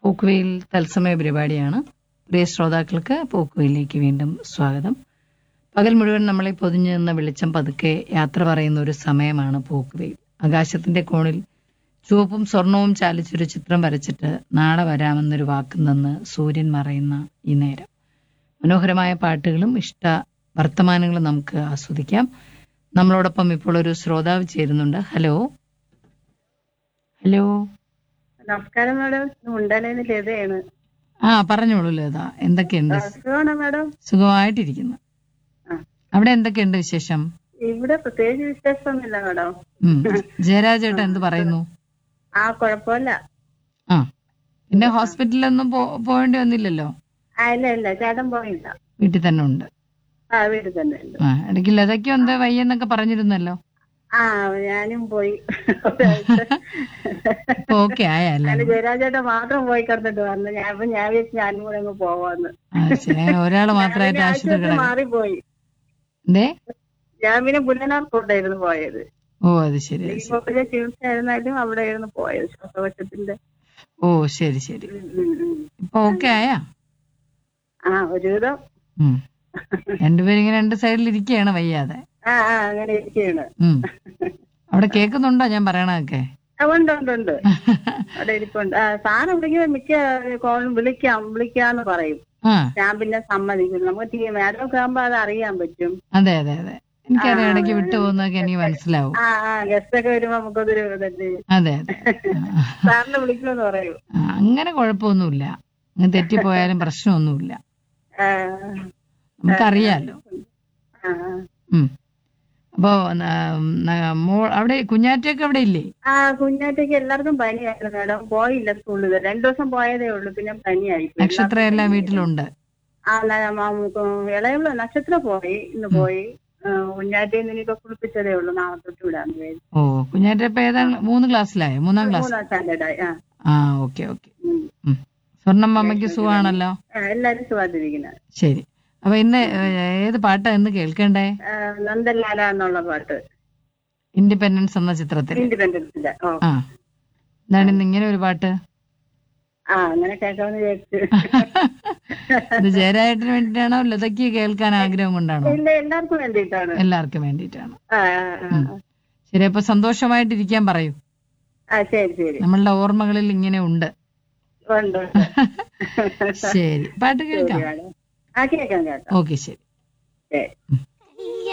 പോക്കുവെയിൽ തത്സമയ പരിപാടിയാണ് പ്രിയ ശ്രോതാക്കൾക്ക് പോക്കുവെയിലേക്ക് വീണ്ടും സ്വാഗതം പകൽ മുഴുവൻ നമ്മളെ പൊതിഞ്ഞു നിന്ന വെളിച്ചം പതുക്കെ യാത്ര പറയുന്ന ഒരു സമയമാണ് പോക്കുവെയിൽ ആകാശത്തിന്റെ കോണിൽ ചുവപ്പും സ്വർണവും ചാലിച്ചൊരു ചിത്രം വരച്ചിട്ട് നാളെ വരാമെന്നൊരു വാക്ക് നിന്ന് സൂര്യൻ മറയുന്ന ഈ നേരം മനോഹരമായ പാട്ടുകളും ഇഷ്ട വർത്തമാനങ്ങളും നമുക്ക് ആസ്വദിക്കാം നമ്മളോടൊപ്പം ഇപ്പോൾ ഒരു ശ്രോതാവ് ചേരുന്നുണ്ട് ഹലോ ഹലോ നമസ്കാരം മാഡം മുണ്ടലേന്ന് ലതയാണ് ആ പറഞ്ഞോളൂ ലത എന്തൊക്കെയുണ്ട് സുഖമാണോ മാഡം സുഖമായിട്ടിരിക്കുന്നു ആ. അവിടെ എന്തൊക്കെയുണ്ട് വിശേഷം ഇവിടെ പ്രത്യേകിച്ച് വിശേഷമൊന്നുമില്ല മാഡം ഉം. ജയരാജേട്ടൻ എന്ത് പറയുന്നു ആ കുഴപ്പമില്ല ആ പിന്നെ ഹോസ്പിറ്റലിലൊന്നും പോ- പോകേണ്ടി വന്നില്ലല്ലോ ആ ഇല്ല ഇല്ല ചേട്ടൻ പോയില്ല വീട്ടിൽ തന്നെ ഉണ്ട് ആ വീട്ടിൽ തന്നെ ഉണ്ട് ആ ഇടയ്ക്ക് ലതയ്ക്കും എന്താ വയ്യെന്നൊക്കെ പറഞ്ഞിരുന്നല്ലോ ആ ഞാനും പോയി ഇപ്പൊ ഓക്കെ ആയല്ലേ ഞാൻ ജയരാജേട്ടൻ മാത്രം പോയി കിടന്നിട്ട് വന്നു ഞാൻ അപ്പൊ ഞാൻ വിചാരിച്ചു ഞാനും കൂടെ അങ്ങ് പോവാന്ന് ആ ശരി അങ്ങനെ ഒരാള് മാത്രമായിട്ട് ഞാൻ ആശുപത്രി ആശുപത്രി കിടക്കും മാറിപ്പോയി എന്തേ ഞാൻ പിന്നെ പുല്ലനാർക്കോട്ടായിരുന്നു പോയത് ഓ അത് ശരി അത് ശരി. വലിയ ചികിത്സ ആയിരുന്നാലും അവിടെ ആയിരുന്നു പോയത് ശ്വാസകോശത്തിന്റെ ഓ ശരി ശരി ഉം, ഉം, ഉം. ഇപ്പൊ ഓക്കെ ആയാ ആ ഒരുവിധം ഉം. രണ്ടുപേരും ഇങ്ങനെ രണ്ട് സൈഡിൽ ഇരിക്കുകയാണ് വയ്യാതെ ആ ആ അങ്ങനെ ഇരിക്കുകയാണ് ഉം. അവിടെ കേൾക്കുന്നുണ്ടോ ഞാൻ പറയണതൊക്കെ ആ, ഉണ്ട് ഉണ്ട് ഉണ്ട് അവിടെ ഇരിപ്പുണ്ട് ആ സാധനം വിളിക്കുമ്പോ മിക്ക കോളും വിളിക്കാം വിളിക്കാന്ന് പറയും ആ ഞാൻ പിന്നെ സമ്മതിക്കും നമുക്ക് ടീ മാഡമൊക്കെ ആകുമ്പോ അത് അറിയാൻ പറ്റും അതെ അതെ അതെ എനിക്കറിയാം ഇടയ്ക്ക് വിട്ടു പോകുന്നതൊക്കെ എനിക്ക് മനസ്സിലാവും ആ ആ ഗസ്റ്റ് ഒക്കെ വരുമ്പോ നമുക്കതൊരു ഇതല്ലേ അതെ അതെ ആ. സാറിന് വിളിക്കുമെന്ന് പറയും ആ, അങ്ങനെ കുഴപ്പമൊന്നുമില്ല അങ്ങ് തെറ്റിപ്പോയാലും പ്രശ്നമൊന്നുമില്ല ആ, നമുക്കറിയാലോ ആ, ഉം. അപ്പോ ന- ന- മോ- അവിടെ കുഞ്ഞാറ്റയൊക്കെ അവിടെ ഇല്ലേ ആ കുഞ്ഞാറ്റയ്ക്ക് എല്ലാവർക്കും പനിയായിരുന്നു മാഡം പോയില്ല സ്കൂളിൽ രണ്ടു ദിവസം പോയതേ ഉള്ളൂ പിന്നെ പനിയായി പോയി. നക്ഷത്ര എല്ലാം വീട്ടിലുണ്ട് ആ ഇളയുള്ള നക്ഷത്രം പോയി ഇന്ന് പോയി ആ, കുഞ്ഞാറ്റയെ ഇനിയിപ്പോ കുളിപ്പിച്ചതേ ഉള്ളൂ നാളെ തൊട്ട് വിടാന്ന് വിചാരിച്ചു ഓ കുഞ്ഞാറ്റ ഇപ്പൊ ഏതാ മൂന്ന് ക്ലാസ്സിലായോ മൂന്നാം ക്ലാസ് മൂന്നാം സ്റ്റാൻഡേർഡായി ആ ആ ഓക്കെ ഓക്കെ ഉം. സ്വർണ്ണം അമ്മയ്ക്ക് സുഖമാണല്ലോ ആ, എല്ലാരും സുഖാതിരിക്കുന്നത് ശരി അപ്പൊ ഇന്ന് ഏ- ഏത് പാട്ടാ ഇന്ന് കേൾക്കണ്ടേ നന്ദലാല എന്നുള്ള പാട്ട് ഇൻഡിപെൻഡൻസ് എന്ന ചിത്രത്തിൽ ഇൻഡിപെൻഡൻസിന്റെ ഓ ആ എന്താണ് ഇന്ന് ഇങ്ങനെ ഒരു പാട്ട് ആ അങ്ങനെ കേൾക്കാമെന്ന് വിചാരിച്ചു ഇത് ജയരാജന് വേണ്ടിയിട്ടാണോ ലതയ്ക്ക് കേൾക്കാൻ ആഗ്രഹം കൊണ്ടാണോ ഇല്ല എല്ലാവർക്കും വേണ്ടിയിട്ടാണ് എല്ലാവർക്കും വേണ്ടിയിട്ടാണ് ആ ആ, ആ. ശരി അപ്പൊ സന്തോഷമായിട്ടിരിക്കാൻ പറയൂ ആ ശരി ശരി നമ്മളുടെ ഓർമ്മകളിൽ ഇങ്ങനെ ഉണ്ട് ഉണ്ട് ശരി പാട്ട് കേൾക്കാം ശരി, madam. ആ കേൾക്കാം കേൾക്കാം ഓക്കെ ശരി ശരി